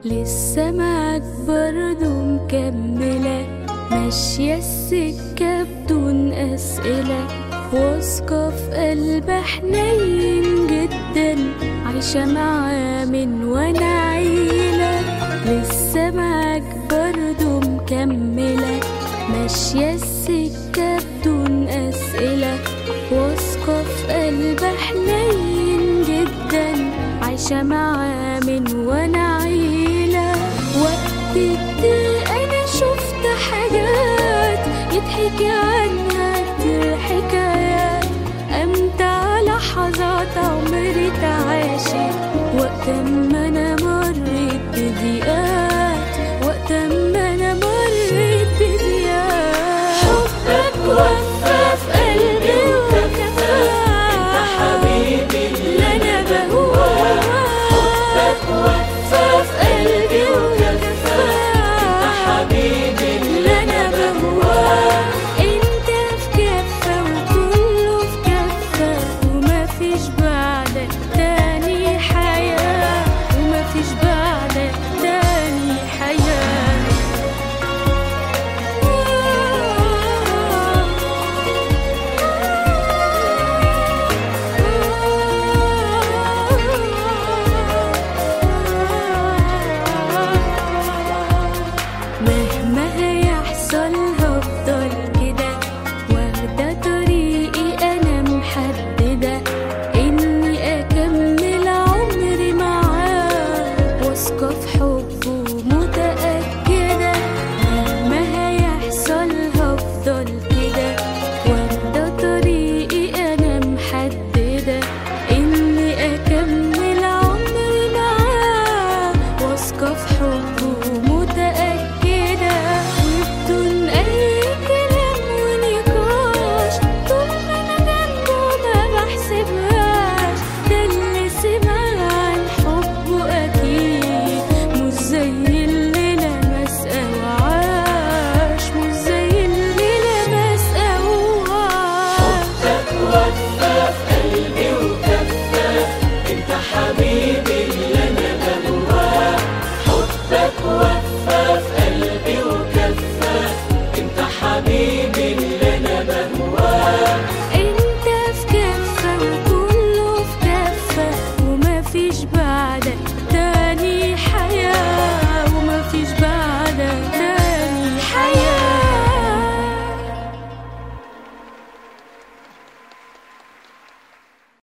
لسه معاك برضه مكملة ماشية السكة بدون أسئلة واثقة في قلب حنين جدا عايشة معاه من وانا عيلة لسه معاك برضه مكملة ماشية السكة بدون أسئلة واثقة في قلب حنين جدا عايشة معاه من وانا عيلة وقت الضيق أنا شفت حاجات يتحكي عنها كتير حكايات أمتع لحظات عمري تعاشت وقت ما أنا مريت بضيقات